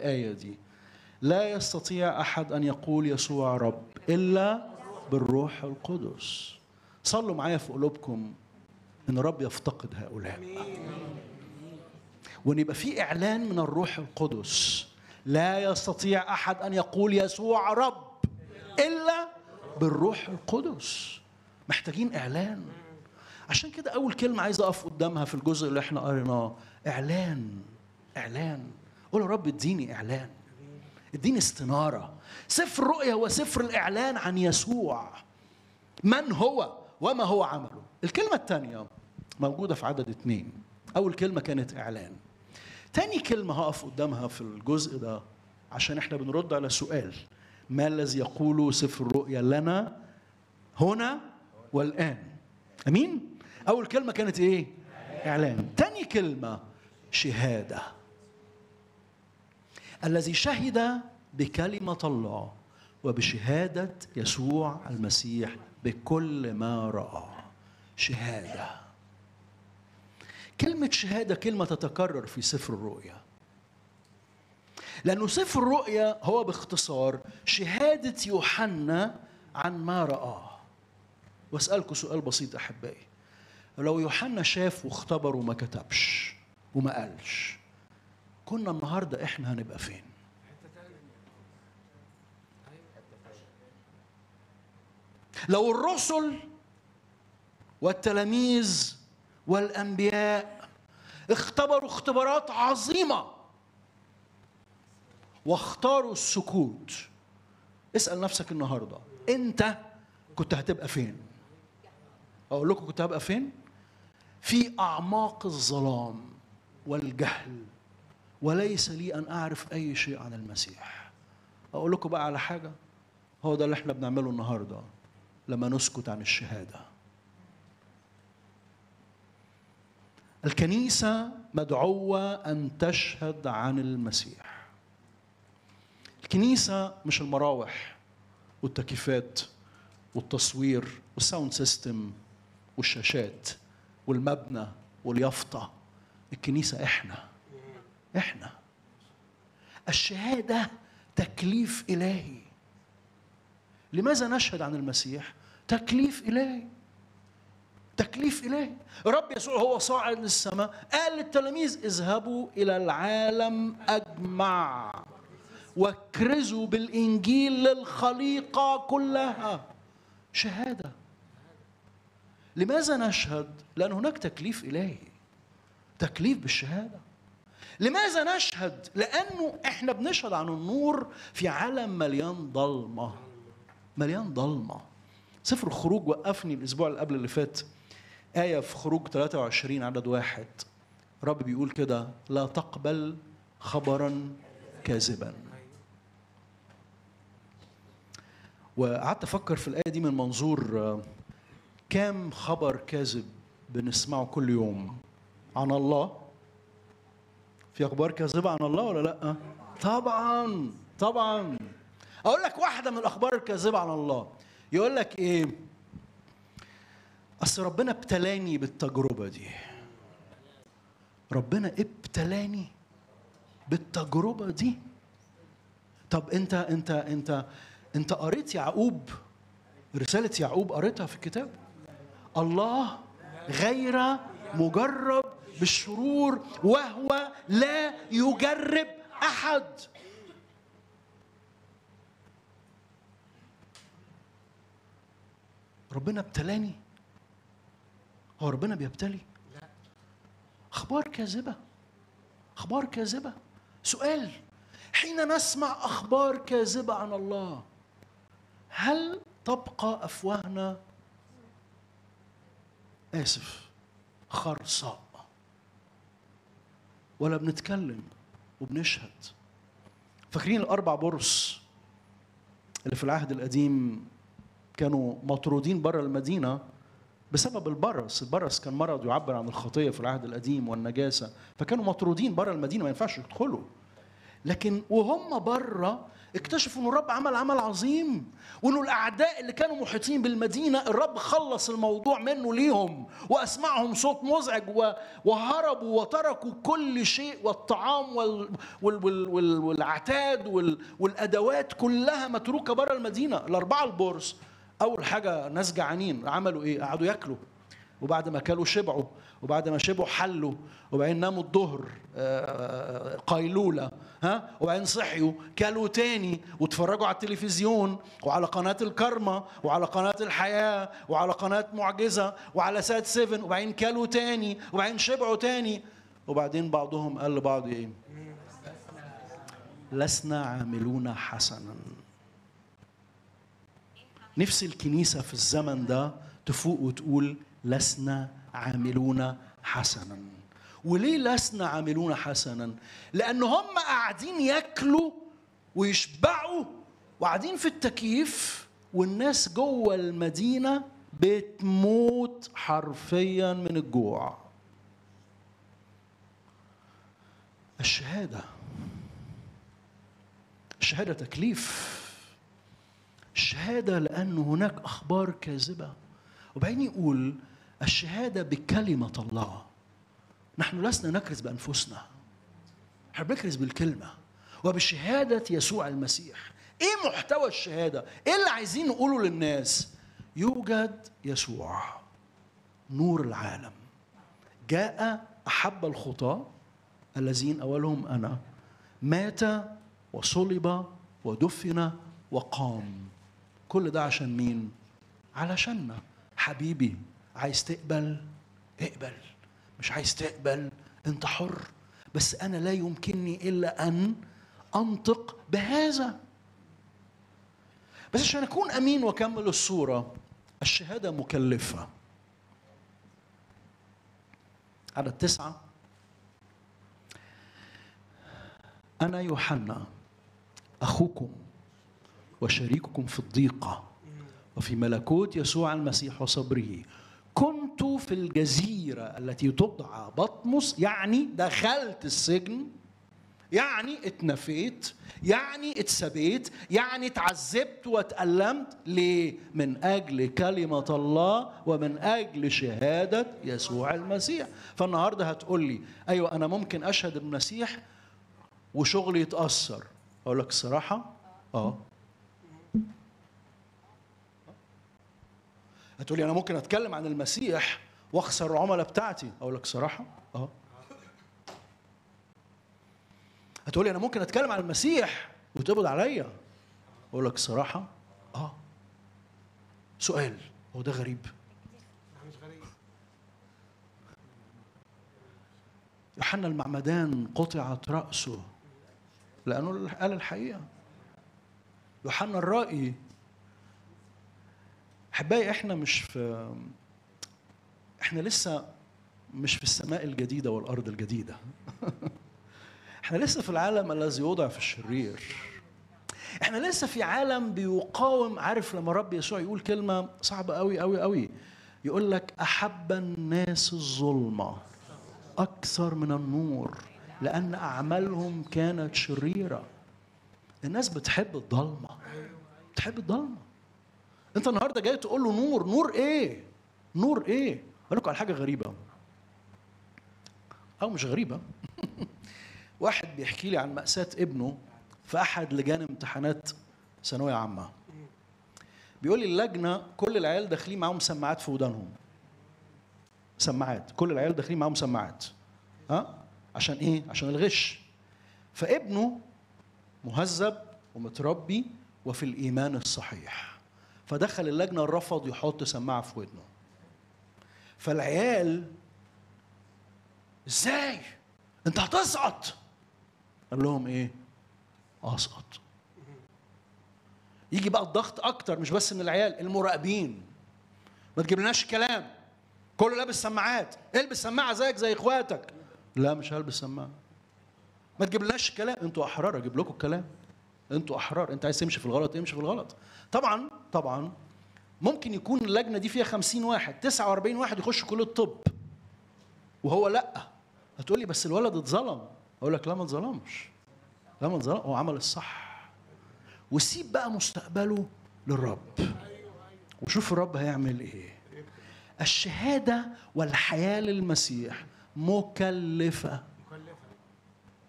الآية دي لا يستطيع أحد أن يقول يسوع رب إلا بالروح القدس صلوا معايا في قلوبكم ان الرب يفتقد هؤلاء وان يبقى في اعلان من الروح القدس لا يستطيع احد ان يقول يسوع رب الا بالروح القدس محتاجين اعلان عشان كده اول كلمه عايز اقف قدامها في الجزء اللي احنا قريناه اعلان اعلان قول يا رب اديني اعلان اديني استناره سفر الرؤيا هو سفر الاعلان عن يسوع من هو وما هو عمله الكلمة الثانية موجودة في عدد اثنين أول كلمة كانت إعلان تاني كلمة هقف قدامها في الجزء ده عشان احنا بنرد على سؤال ما الذي يقوله سفر الرؤيا لنا هنا والآن أمين أول كلمة كانت إيه إعلان تاني كلمة شهادة الذي شهد بكلمة الله وبشهادة يسوع المسيح بكل ما رأى شهادة كلمة شهادة كلمة تتكرر في سفر الرؤيا لأنه سفر الرؤيا هو باختصار شهادة يوحنا عن ما رآه واسألكم سؤال بسيط أحبائي لو يوحنا شاف واختبر وما كتبش وما قالش كنا النهاردة إحنا هنبقى فين لو الرسل والتلاميذ والانبياء اختبروا اختبارات عظيمه واختاروا السكوت اسال نفسك النهارده انت كنت هتبقى فين اقول لكم كنت هبقى فين في اعماق الظلام والجهل وليس لي ان اعرف اي شيء عن المسيح اقول لكم بقى على حاجه هو ده اللي احنا بنعمله النهارده لما نسكت عن الشهاده الكنيسه مدعوه ان تشهد عن المسيح الكنيسه مش المراوح والتكييفات والتصوير والساوند سيستم والشاشات والمبنى واليافطه الكنيسه احنا احنا الشهاده تكليف الهي لماذا نشهد عن المسيح تكليف الهي تكليف الهي رب يسوع هو صاعد للسماء قال للتلاميذ اذهبوا الى العالم اجمع واكرزوا بالانجيل للخليقه كلها شهاده لماذا نشهد لان هناك تكليف الهي تكليف بالشهاده لماذا نشهد لانه احنا بنشهد عن النور في عالم مليان ضلمه مليان ضلمه سفر الخروج وقفني الاسبوع اللي قبل اللي فات آية في خروج 23 عدد واحد رب بيقول كده لا تقبل خبرا كاذبا وقعدت افكر في الايه دي من منظور كام خبر كاذب بنسمعه كل يوم عن الله في اخبار كاذبه عن الله ولا لا طبعا طبعا اقول لك واحده من الاخبار الكاذبه عن الله يقول لك ايه اصل ربنا ابتلاني بالتجربه دي ربنا ابتلاني بالتجربه دي طب انت انت انت انت قريت يعقوب رساله يعقوب قريتها في الكتاب الله غير مجرب بالشرور وهو لا يجرب احد ربنا ابتلاني هو ربنا بيبتلي اخبار كاذبه اخبار كاذبه سؤال حين نسمع اخبار كاذبه عن الله هل تبقى افواهنا اسف خرصاء ولا بنتكلم وبنشهد فاكرين الاربع برص اللي في العهد القديم كانوا مطرودين بره المدينه بسبب البرص البرص كان مرض يعبر عن الخطيه في العهد القديم والنجاسه فكانوا مطرودين بره المدينه ما ينفعش يدخلوا لكن وهم بره اكتشفوا ان الرب عمل عمل عظيم وانه الاعداء اللي كانوا محيطين بالمدينه الرب خلص الموضوع منه ليهم واسمعهم صوت مزعج وهربوا وتركوا كل شيء والطعام وال وال وال وال والعتاد وال والادوات كلها متروكه بره المدينه الاربعه البورس اول حاجه ناس جعانين عملوا ايه قعدوا ياكلوا وبعد ما كلوا شبعوا وبعد ما شبعوا حلوا وبعدين ناموا الظهر آه، قيلولة ها وبعدين صحيوا كلوا تاني واتفرجوا على التلفزيون وعلى قناة الكرمة وعلى قناة الحياة وعلى قناة معجزة وعلى سات سيفن وبعدين كلوا تاني وبعدين شبعوا تاني وبعدين بعضهم قال لبعض ايه لسنا عاملون حسنا نفس الكنيسة في الزمن ده تفوق وتقول لسنا عاملون حسنا وليه لسنا عاملون حسنا لان هم قاعدين ياكلوا ويشبعوا وقاعدين في التكييف والناس جوه المدينه بتموت حرفيا من الجوع الشهاده الشهاده تكليف الشهاده لان هناك اخبار كاذبه وبعدين يقول الشهاده بكلمه الله نحن لسنا نكرز بانفسنا احنا بنكرز بالكلمه وبشهاده يسوع المسيح ايه محتوى الشهاده ايه اللي عايزين نقوله للناس يوجد يسوع نور العالم جاء احب الخطاه الذين اولهم انا مات وصلب ودفن وقام كل ده عشان مين علشاننا حبيبي عايز تقبل اقبل مش عايز تقبل انت حر بس انا لا يمكنني الا ان انطق بهذا بس عشان اكون امين واكمل الصوره الشهاده مكلفه عدد تسعه انا يوحنا اخوكم وشريككم في الضيقه وفي ملكوت يسوع المسيح وصبره كنت في الجزيرة التي تدعى بطمس يعني دخلت السجن يعني اتنفيت يعني اتسبيت يعني اتعذبت واتألمت ليه؟ من أجل كلمة الله ومن أجل شهادة يسوع المسيح فالنهاردة هتقول لي أيوة أنا ممكن أشهد المسيح وشغلي يتأثر أقول لك الصراحة آه هتقولي انا ممكن اتكلم عن المسيح واخسر العملاء بتاعتي اقول لك صراحه اه هتقولي انا ممكن اتكلم عن المسيح وتقبض عليا اقول لك صراحه اه سؤال هو ده غريب يوحنا المعمدان قطعت رأسه لأنه قال الحقيقة يوحنا الرائي احبائي احنا مش في احنا لسه مش في السماء الجديده والارض الجديده احنا لسه في العالم الذي وضع في الشرير احنا لسه في عالم بيقاوم عارف لما رب يسوع يقول كلمه صعبه قوي قوي قوي يقول لك احب الناس الظلمه اكثر من النور لان اعمالهم كانت شريره الناس بتحب الضلمه بتحب الضلمه انت النهارده جاي تقول له نور نور ايه نور ايه اقول لكم على حاجه غريبه او مش غريبه واحد بيحكي لي عن مأساة ابنه في احد لجان امتحانات ثانويه عامه بيقول لي اللجنه كل العيال داخلين معاهم سماعات في ودانهم سماعات كل العيال داخلين معاهم سماعات ها عشان ايه عشان الغش فابنه مهذب ومتربي وفي الايمان الصحيح فدخل اللجنه رفض يحط سماعه في ودنه فالعيال ازاي انت هتسقط قال لهم ايه اسقط يجي بقى الضغط اكتر مش بس من العيال المراقبين ما تجيبلناش كلام كله لابس سماعات البس سماعه زيك زي اخواتك لا مش هلبس سماعه ما تجيبلناش كلام انتوا احرار اجيب لكم الكلام انتوا احرار انت عايز تمشي في الغلط امشي في الغلط طبعا طبعا ممكن يكون اللجنه دي فيها 50 واحد 49 واحد يخش كليه الطب وهو لا هتقول لي بس الولد اتظلم اقول لك لا ما اتظلمش لا ما اتظلم هو عمل الصح وسيب بقى مستقبله للرب وشوف الرب هيعمل ايه الشهاده والحياه للمسيح مكلفه